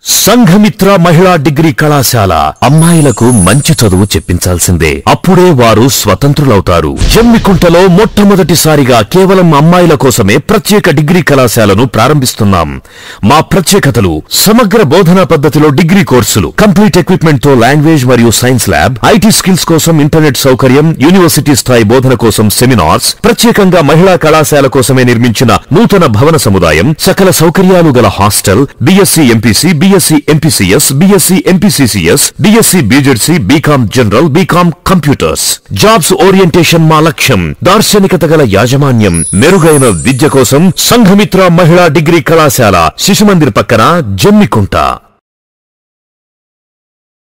సంఘమిత్ర మహిళా డిగ్రీ కళాశాల అమ్మాయిలకు మంచి చదువు చెప్పించాల్సిందే అప్పుడే వారు స్వతంత్రులవుతారు జమ్మికుంటలో మొట్టమొదటిసారిగా కేవలం అమ్మాయిల కోసమే ప్రత్యేక డిగ్రీ కళాశాలను ప్రారంభిస్తున్నాం మా ప్రత్యేకతలు సమగ్ర బోధనా పద్ధతిలో డిగ్రీ కోర్సులు కంప్లీట్ ఎక్విప్మెంట్ తో లాంగ్వేజ్ మరియు సైన్స్ ల్యాబ్ ఐటీ స్కిల్స్ కోసం ఇంటర్నెట్ సౌకర్యం యూనివర్సిటీ స్థాయి బోధన కోసం సెమినార్స్ ప్రత్యేకంగా మహిళా కళాశాల కోసమే నిర్మించిన నూతన భవన సముదాయం సకల సౌకర్యాలు గల hostel BSc MPC BSc MPCS BSc MPCCS BSc BZC BCom general BCom computers jobs orientation మా లక్ష్యం దార్శనికత గల యాజమాన్యం మెరుగైన విద్య కోసం సంఘమిత్ర మహిళా డిగ్రీ కళాశాల శిశుమందిర్ పక్కన జమ్మికుంట